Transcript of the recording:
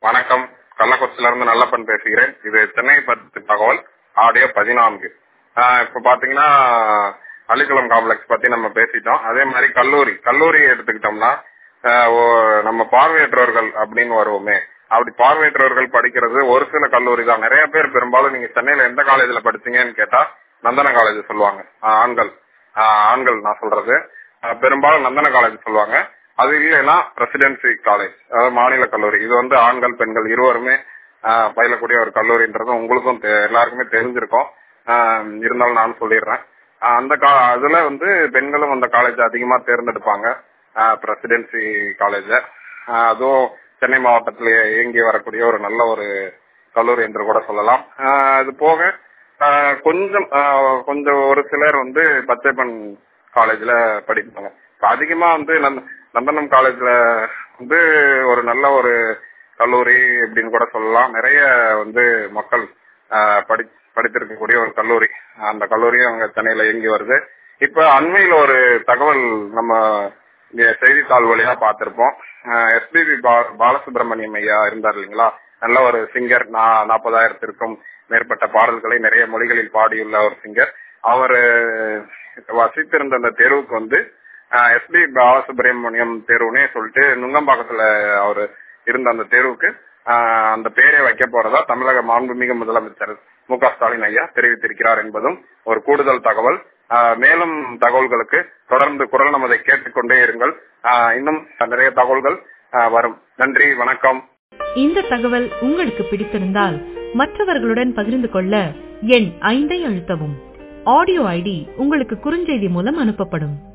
வணக்கம் கள்ளக்குறிச்சியில இருந்து நல்லப்பன் பேசுகிறேன் இது சென்னை பத்து தகவல் ஆடியோ பதினான்கு ஆஹ் இப்ப பாத்தீங்கன்னா அலிக்குளம் காம்ப்ளெக்ஸ் பத்தி நம்ம பேசிட்டோம் அதே மாதிரி கல்லூரி கல்லூரி எடுத்துக்கிட்டோம்னா ஆஹ் ஓ- நம்ம பார்வையற்றவர்கள் அப்படின்னு வருவோமே அப்படி பார்வையற்றவர்கள் படிக்கிறது ஒரு சில கல்லூரி தான் நிறைய பேர் பெரும்பாலும் நீங்க சென்னையில எந்த காலேஜ்ல படிச்சீங்கன்னு கேட்டா நந்தன காலேஜ் சொல்லுவாங்க ஆஹ் ஆண்கள் ஆஹ் ஆண்கள் நான் சொல்றது ஆஹ் பெரும்பாலும் நந்தன காலேஜ் சொல்லுவாங்க அது இல்லைன்னா பிரசிடென்சி காலேஜ் அதாவது மாநில கல்லூரி இது வந்து ஆண்கள் பெண்கள் இருவருமே ஆஹ் பயிலக்கூடிய ஒரு கல்லூரின்றது உங்களுக்கும் தெ- எல்லாருக்குமே தெரிஞ்சிருக்கும் ஆஹ் இருந்தாலும் நான் சொல்லிடுறேன் ஆஹ் அந்த கா அதுல வந்து பெண்களும் அந்த காலேஜ் அதிகமா தேர்ந்தெடுப்பாங்க பிரசிடென்சி காலேஜ அதுவும் சென்னை மாவட்டத்தில் இயங்கி வரக்கூடிய ஒரு நல்ல ஒரு கல்லூரி என்று கூட சொல்லலாம் ஆஹ் அது போக ஆஹ் கொஞ்சம் ஆஹ் கொஞ்சம் ஒரு சிலர் வந்து பச்சைப்பன் காலேஜ்ல படிப்பாங்க இப்ப அதிகமா வந்து நந்த- நந்தனம் காலேஜ்ல வந்து ஒரு நல்ல ஒரு கல்லூரி அப்படின்னு கூட சொல்லலாம் நிறைய வந்து மக்கள் ஆஹ் படி படித்திருக்கக்கூடிய ஒரு கல்லூரி அந்த கல்லூரியும் அங்க சென்னையில இயங்கி வருது இப்ப அண்மையில ஒரு தகவல் நம்ம இங்க செய்தித்தாள் வழியா பார்த்திருப்போம் எஸ்பிபி பாலசுப்ரமணியம் ஐயா இருந்தார் இல்லைங்களா நல்ல ஒரு சிங்கர் நாற்பதாயிரத்திற்கும் மேற்பட்ட பாடல்களை நிறைய மொழிகளில் பாடியுள்ள ஒரு சிங்கர் அவர் வசித்திருந்த அந்த தெருவுக்கு வந்து எஸ்பி பாலசுப்ரமணியம் தெருவுனே சொல்லிட்டு நுங்கம்பாக்கத்துல அவர் இருந்த அந்த தெருவுக்கு ஆஹ் அந்த பேரை வைக்க போறதா தமிழக மாண்புமிகு முதலமைச்சர் மு க ஸ்டாலின் ஐயா தெரிவித்திருக்கிறார் என்பதும் ஒரு கூடுதல் தகவல் ஆஹ் மேலும் தகவல்களுக்கு தொடர்ந்து குரல் நமதை கேட்டுக்கொண்டே இருங்கள் ஆஹ் இன்னும் நிறைய தகவல்கள் ஆஹ் வரும் நன்றி வணக்கம் இந்த தகவல் உங்களுக்கு பிடித்திருந்தால் மற்றவர்களுடன் பகிர்ந்து கொள்ள எண் ஐந்தை அழுத்தவும் ஆடியோ ஐடி உங்களுக்கு குறுஞ்செய்தி மூலம் அனுப்பப்படும்